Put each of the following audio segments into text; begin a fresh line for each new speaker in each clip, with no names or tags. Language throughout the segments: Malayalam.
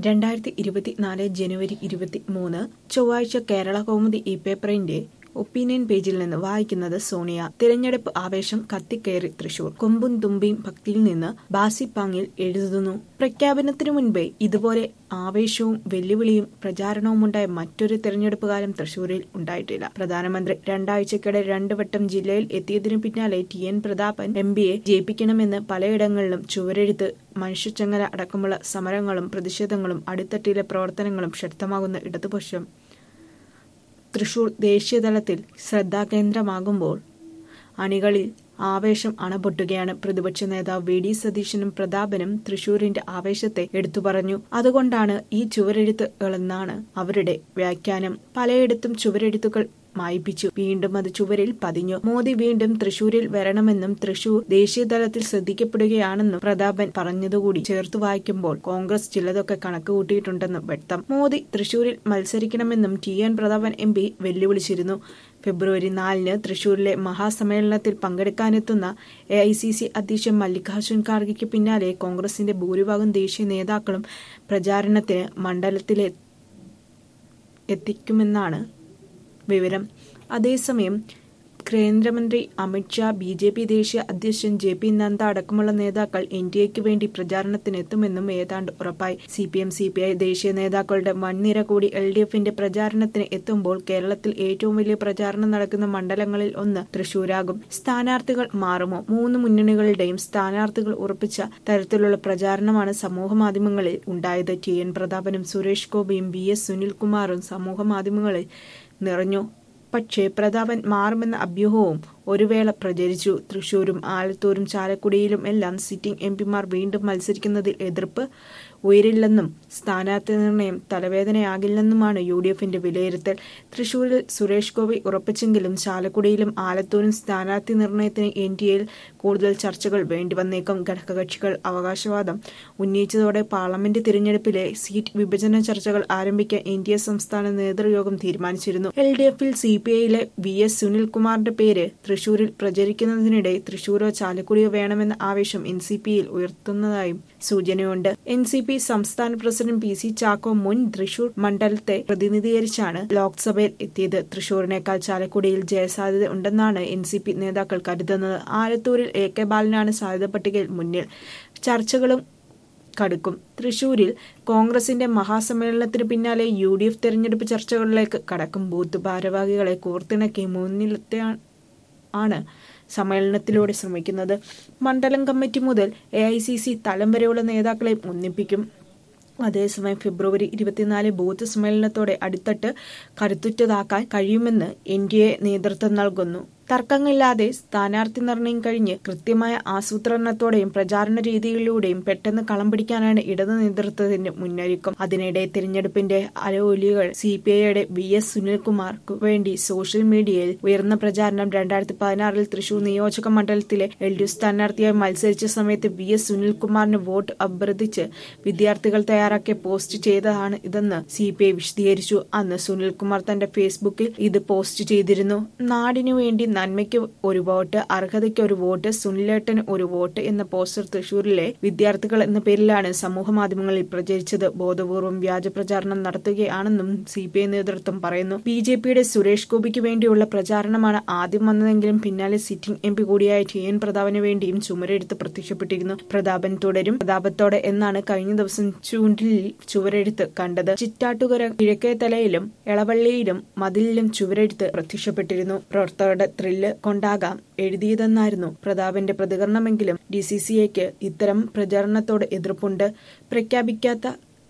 രണ്ടായിരത്തി ഇരുപത്തിനാല് ജനുവരി ഇരുപത്തി മൂന്ന് ചൊവ്വാഴ്ച കേരള കൗമുദി ഈ പേപ്പറിന്റെ ഒപ്പീനിയൻ പേജിൽ നിന്ന് വായിക്കുന്നത് സോണിയ തിരഞ്ഞെടുപ്പ് ആവേശം കത്തിക്കയറി തൃശൂർ കൊമ്പും തുമ്പിയും ഭക്തിയിൽ നിന്ന് ബാസി പാങ്ങിൽ എഴുതുന്നു പ്രഖ്യാപനത്തിനു മുൻപേ ഇതുപോലെ ആവേശവും വെല്ലുവിളിയും പ്രചാരണവുമുണ്ടായ മറ്റൊരു തെരഞ്ഞെടുപ്പ് കാലം തൃശൂരിൽ ഉണ്ടായിട്ടില്ല പ്രധാനമന്ത്രി രണ്ടാഴ്ചക്കിടെ രണ്ടു വട്ടം ജില്ലയിൽ എത്തിയതിനു പിന്നാലെ ടി എൻ പ്രതാപൻ എം പിയെ ജയിപ്പിക്കണമെന്ന് പലയിടങ്ങളിലും ചുവരെഴുത്ത് മനുഷ്യച്ചങ്ങല അടക്കമുള്ള സമരങ്ങളും പ്രതിഷേധങ്ങളും അടിത്തട്ടിലെ പ്രവർത്തനങ്ങളും ശക്തമാകുന്ന ഇടതുപക്ഷം തൃശൂർ ദേശീയതലത്തിൽ ശ്രദ്ധാകേന്ദ്രമാകുമ്പോൾ അണികളിൽ ആവേശം അണപൊട്ടുകയാണ് പ്രതിപക്ഷ നേതാവ് വി ഡി സതീശനും പ്രതാപനും തൃശൂരിന്റെ ആവേശത്തെ എടുത്തു പറഞ്ഞു അതുകൊണ്ടാണ് ഈ ചുവരെഴുത്തുകളെന്നാണ് അവരുടെ വ്യാഖ്യാനം പലയിടത്തും ചുവരെഴുത്തുകൾ മായിപ്പിച്ചു വീണ്ടും അത് ചുവരിൽ പതിഞ്ഞു മോദി വീണ്ടും തൃശൂരിൽ വരണമെന്നും തൃശൂർ ദേശീയതലത്തിൽ ശ്രദ്ധിക്കപ്പെടുകയാണെന്നും പ്രതാപൻ പറഞ്ഞതുകൂടി ചേർത്ത് വായിക്കുമ്പോൾ കോൺഗ്രസ് ചിലതൊക്കെ കണക്ക് കൂട്ടിയിട്ടുണ്ടെന്നും വ്യക്തം മോദി തൃശൂരിൽ മത്സരിക്കണമെന്നും T N Prathapan M P വെല്ലുവിളിച്ചിരുന്നു ഫെബ്രുവരി നാലിന് തൃശൂരിലെ മഹാസമ്മേളനത്തിൽ പങ്കെടുക്കാനെത്തുന്ന എ ഐ സി സി അധ്യക്ഷൻ മല്ലികാർജുൻ ഖാർഗെക്ക് പിന്നാലെ കോൺഗ്രസിന്റെ ഭൂരിഭാഗം ദേശീയ നേതാക്കളും പ്രചാരണത്തിന് മണ്ഡലത്തിലെ എത്തിക്കുമെന്നാണ് വിവരം അതേസമയം കേന്ദ്രമന്ത്രി അമിത്ഷാ ബി ജെ പി ദേശീയ അധ്യക്ഷൻ ജെ പി നദ്ദ അടക്കമുള്ള നേതാക്കൾ എൻ ഡി എക്ക് വേണ്ടി പ്രചാരണത്തിനെത്തുമെന്നും ഏതാണ്ട് ഉറപ്പായി C P M C P I ദേശീയ നേതാക്കളുടെ വൻനിര കൂടി എൽ ഡി എഫിന്റെ പ്രചാരണത്തിന് എത്തുമ്പോൾ കേരളത്തിൽ ഏറ്റവും വലിയ പ്രചാരണം നടക്കുന്ന മണ്ഡലങ്ങളിൽ ഒന്ന് തൃശൂരാകും സ്ഥാനാർത്ഥികൾ മാറുമോ മൂന്ന് മുന്നണികളുടെയും സ്ഥാനാർത്ഥികൾ ഉറപ്പിച്ച തരത്തിലുള്ള പ്രചാരണമാണ് സമൂഹമാധ്യമങ്ങളിൽ ഉണ്ടായത് ടി എൻ പ്രതാപനും സുരേഷ് ഗോപിയും വി എസ് സുനിൽകുമാറും സമൂഹമാധ്യമങ്ങളിൽ നിറഞ്ഞു പക്ഷേ പ്രതാപൻ മാറുമെന്ന അഭ്യൂഹവും ഒരു വേള പ്രചരിച്ചു തൃശൂരും ആലത്തൂരും ചാലക്കുടിയിലും എല്ലാം സിറ്റിംഗ് എം പിമാർ വീണ്ടും മത്സരിക്കുന്നതിൽ എതിർപ്പ് ഉയരില്ലെന്നും സ്ഥാനാർത്ഥി നിർണയം തലവേദനയാകില്ലെന്നുമാണ് യു ഡി എഫിന്റെ വിലയിരുത്തൽ തൃശൂരിൽ സുരേഷ് ഗോപി ഉറപ്പിച്ചെങ്കിലും ചാലക്കുടിയിലും ആലത്തൂരും സ്ഥാനാർത്ഥി നിർണയത്തിന് എൻ ഡി എയിൽ കൂടുതൽ ചർച്ചകൾ വേണ്ടിവന്നേക്കും ഘടകകക്ഷികൾ അവകാശവാദം ഉന്നയിച്ചതോടെ പാർലമെന്റ് തിരഞ്ഞെടുപ്പിലെ സീറ്റ് വിഭജന ചർച്ചകൾ ആരംഭിക്കാൻ എൻ ഡി എ സംസ്ഥാന നേതൃയോഗം തീരുമാനിച്ചിരുന്നു എൽ ഡി എഫിൽ സി പി ഐയിലെ വി എസ് സുനിൽകുമാറിന്റെ പേര് തൃശൂരിൽ പ്രചരിക്കുന്നതിനിടെ തൃശൂരോ ചാലക്കുടിയോ വേണമെന്ന ആവേശം എൻ സി പിയിൽ ഉയർത്തുന്നതായും സൂചനയുണ്ട് എൻ സി പി സംസ്ഥാന പ്രസിഡന്റ് പി സി ചാക്കോ മുൻ തൃശൂർ മണ്ഡലത്തെ പ്രതിനിധീകരിച്ചാണ് ലോക്സഭയിൽ എത്തിയത് തൃശൂരിനേക്കാൾ ചാലക്കുടിയിൽ ജയസാധ്യത ഉണ്ടെന്നാണ് എൻ സി പി നേതാക്കൾ കരുതുന്നത് ആലത്തൂരിൽ എ കെ ബാലനാണ് സാധ്യത പട്ടികയിൽ മുന്നിൽ ചർച്ചകളും കടുക്കും തൃശൂരിൽ കോൺഗ്രസിന്റെ മഹാസമ്മേളനത്തിന് പിന്നാലെ യു ഡി എഫ് തെരഞ്ഞെടുപ്പ് ചർച്ചകളിലേക്ക് കടക്കും ബൂത്ത് ഭാരവാഹികളെ കോർത്തിണക്കി മുന്നിലത്തെ ആണ് സമ്മേളനത്തിലൂടെ ശ്രമിക്കുന്നത് മണ്ഡലം കമ്മിറ്റി മുതൽ എ ഐ സി സി തലം വരെയുള്ള നേതാക്കളെ ഒന്നിപ്പിക്കും അതേസമയം ഫെബ്രുവരി ഇരുപത്തിനാല് ബൂത്ത് സമ്മേളനത്തോടെ അടിത്തട്ട് കരുത്തുറ്റതാക്കാൻ കഴിയുമെന്ന് എൻ ഡി എ നേതൃത്വം നൽകുന്നു തർക്കങ്ങളില്ലാതെ സ്ഥാനാർത്ഥി നിർണയം കഴിഞ്ഞ് കൃത്യമായ ആസൂത്രണത്തോടെയും പ്രചാരണ രീതികളിലൂടെയും പെട്ടെന്ന് കളം പിടിക്കാനാണ് ഇടതു നേതൃത്വത്തിന്റെ മുന്നൊരുക്കം അതിനിടെ തിരഞ്ഞെടുപ്പിന്റെ അലവൊലികൾ സി പി ഐയുടെ വി എസ് സുനിൽകുമാർക്ക് വേണ്ടി സോഷ്യൽ മീഡിയയിൽ ഉയർന്ന പ്രചാരണം രണ്ടായിരത്തി പതിനാറിൽ തൃശൂർ നിയോജക മണ്ഡലത്തിലെ എൽ ഡി എഫ് സ്ഥാനാർത്ഥിയായി മത്സരിച്ച സമയത്ത് വി എസ് സുനിൽകുമാറിന് വോട്ട് അഭ്യർത്ഥിച്ച് വിദ്യാർത്ഥികൾ തയ്യാറാക്കിയ പോസ്റ്റ് ചെയ്തതാണ് ഇതെന്ന് സി പി ഐ വിശദീകരിച്ചു അന്ന് സുനിൽകുമാർ തന്റെ ഫേസ്ബുക്കിൽ ഇത് പോസ്റ്റ് ചെയ്തിരുന്നു നാടിനു വേണ്ടി നന്മയ്ക്ക് ഒരു വോട്ട് അർഹതയ്ക്ക് ഒരു വോട്ട് സുനിലേട്ടന് ഒരു വോട്ട് എന്ന പോസ്റ്റർ തൃശൂരിലെ വിദ്യാർത്ഥികൾ എന്ന പേരിലാണ് സമൂഹ മാധ്യമങ്ങളിൽ പ്രചരിച്ചത് ബോധപൂർവം വ്യാജ പ്രചാരണം നടത്തുകയാണെന്നും സി പി ഐ നേതൃത്വം പറയുന്നു ബി ജെ പിയുടെ സുരേഷ് ഗോപിക്ക് വേണ്ടിയുള്ള പ്രചാരണമാണ് ആദ്യം വന്നതെങ്കിലും പിന്നാലെ സിറ്റിംഗ് എം പി കൂടിയായ ടി എൻ പ്രതാപന് വേണ്ടിയും ചുമരെഴുത്ത് പ്രത്യക്ഷപ്പെട്ടിരുന്നു പ്രതാപൻ തുടരും പ്രതാപത്തോടെ എന്നാണ് കഴിഞ്ഞ ദിവസം ചൂണ്ടിൽ ചുവരെഴുത്ത് കണ്ടത് ചിറ്റാട്ടുകര കിഴക്കേ തലയിലും എളവള്ളിയിലും മതിലിലും ചുവരെഴുത്ത് പ്രത്യക്ഷപ്പെട്ടിരുന്നു പ്രവർത്തകരുടെ ത്രില്ല് കൊണ്ടാകാം എഴുതിയതെന്നായിരുന്നു പ്രതാപന്റെ പ്രതികരണമെങ്കിലും ഡി സി സി എക്ക് ഇത്തരം പ്രചാരണത്തോട് എതിർപ്പുണ്ട് പ്രഖ്യാപിക്കാത്ത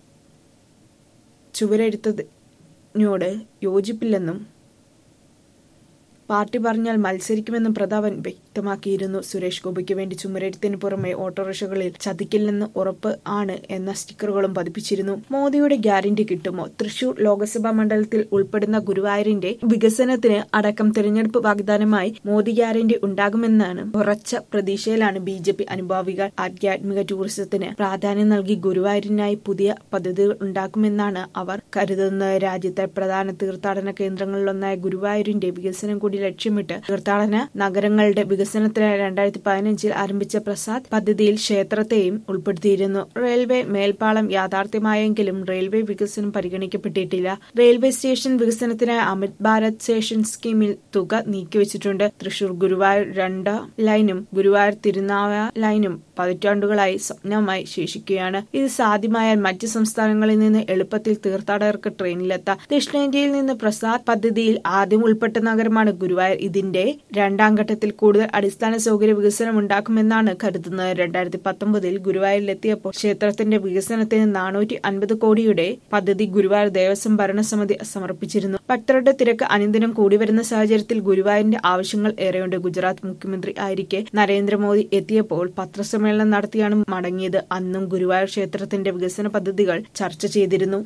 ചുവരെഴുത്തതിനോട് യോജിപ്പില്ലെന്നും പാർട്ടി പറഞ്ഞാൽ മത്സരിക്കുമെന്നും പ്രതാപൻ വ്യക്തമാക്കിയിരുന്നു സുരേഷ് ഗോപിക്ക് വേണ്ടി ചുമരെഴുത്തിന് പുറമെ ഓട്ടോറിക്ഷകളിൽ ചതിക്കില്ലെന്ന് ഉറപ്പ് ആണ് എന്ന സ്റ്റിക്കറുകളും പതിപ്പിച്ചിരുന്നു മോദിയുടെ ഗ്യാരണ്ടി കിട്ടുമോ തൃശൂർ ലോക്സഭാ മണ്ഡലത്തിൽ ഉൾപ്പെടുന്ന ഗുരുവായൂരിന്റെ വികസനത്തിന് അടക്കം തിരഞ്ഞെടുപ്പ് വാഗ്ദാനമായി മോദി ഗ്യാരണ്ടി ഉണ്ടാകുമെന്നാണ് ഉറച്ച പ്രതീക്ഷയിലാണ് ബി ജെ പി അനുഭാവികൾ ആധ്യാത്മിക ടൂറിസത്തിന് പ്രാധാന്യം നൽകി ഗുരുവായൂരിനായി പുതിയ പദ്ധതികൾ ഉണ്ടാക്കുമെന്നാണ് അവർ കരുതുന്നത് രാജ്യത്തെ പ്രധാന തീർത്ഥാടന കേന്ദ്രങ്ങളിലൊന്നായ ഗുരുവായൂരിന്റെ വികസനം കൂടി ലക്ഷ്യമിട്ട് തീർത്ഥാടന നഗരങ്ങളുടെ വികസനം വികസനത്തിനായി രണ്ടായിരത്തി പതിനഞ്ചിൽ ആരംഭിച്ച പ്രസാദ് പദ്ധതിയിൽ ക്ഷേത്രത്തെയും ഉൾപ്പെടുത്തിയിരുന്നു റെയിൽവേ മേൽപ്പാളം യാഥാർത്ഥ്യമായെങ്കിലും റെയിൽവേ വികസനം പരിഗണിക്കപ്പെട്ടിട്ടില്ല റെയിൽവേ സ്റ്റേഷൻ വികസനത്തിനായി അമൃത് ഭാരത് സ്റ്റേഷൻ സ്കീമിൽ തുക നീക്കിവച്ചിട്ടുണ്ട് തൃശൂർ ഗുരുവായൂർ രണ്ട് ലൈനും ഗുരുവായൂർ തിരുനാവായ ലൈനും പതിറ്റാണ്ടുകളായി സ്വപ്നമായി ശേഷിക്കുകയാണ് ഇത് സാധ്യമായാൽ മറ്റ് സംസ്ഥാനങ്ങളിൽ നിന്ന് എളുപ്പത്തിൽ തീർത്ഥാടകർക്ക് ട്രെയിനിലെത്താം ദക്ഷിണേന്ത്യയിൽ നിന്ന് പ്രസാദ് പദ്ധതിയിൽ ആദ്യം ഉൾപ്പെട്ട നഗരമാണ് ഗുരുവായൂർ ഇതിന്റെ രണ്ടാം ഘട്ടത്തിൽ കൂടുതൽ അടിസ്ഥാന സൗകര്യ വികസനം ഉണ്ടാക്കുമെന്നാണ് കരുതുന്നത് രണ്ടായിരത്തി പത്തൊമ്പതിൽ ഗുരുവായൂരിലെത്തിയപ്പോൾ ക്ഷേത്രത്തിന്റെ വികസനത്തിന് നാനൂറ്റി അൻപത് കോടിയുടെ പദ്ധതി ഗുരുവായൂർ ദേവസ്വം ഭരണസമിതി സമർപ്പിച്ചിരുന്നു ഭക്തരുടെ തിരക്ക് അനുദിനം കൂടി വരുന്ന സാഹചര്യത്തിൽ ഗുരുവായൂരിന്റെ ആവശ്യങ്ങൾ ഏറെയുണ്ട് ഗുജറാത്ത് മുഖ്യമന്ത്രി ആയിരിക്കെ നരേന്ദ്രമോദി എത്തിയപ്പോൾ പത്രസമ്മേളനം നടത്തിയാണ് മടങ്ങിയത് അന്നും ഗുരുവായൂർ ക്ഷേത്രത്തിന്റെ വികസന പദ്ധതികൾ ചർച്ച ചെയ്തിരുന്നു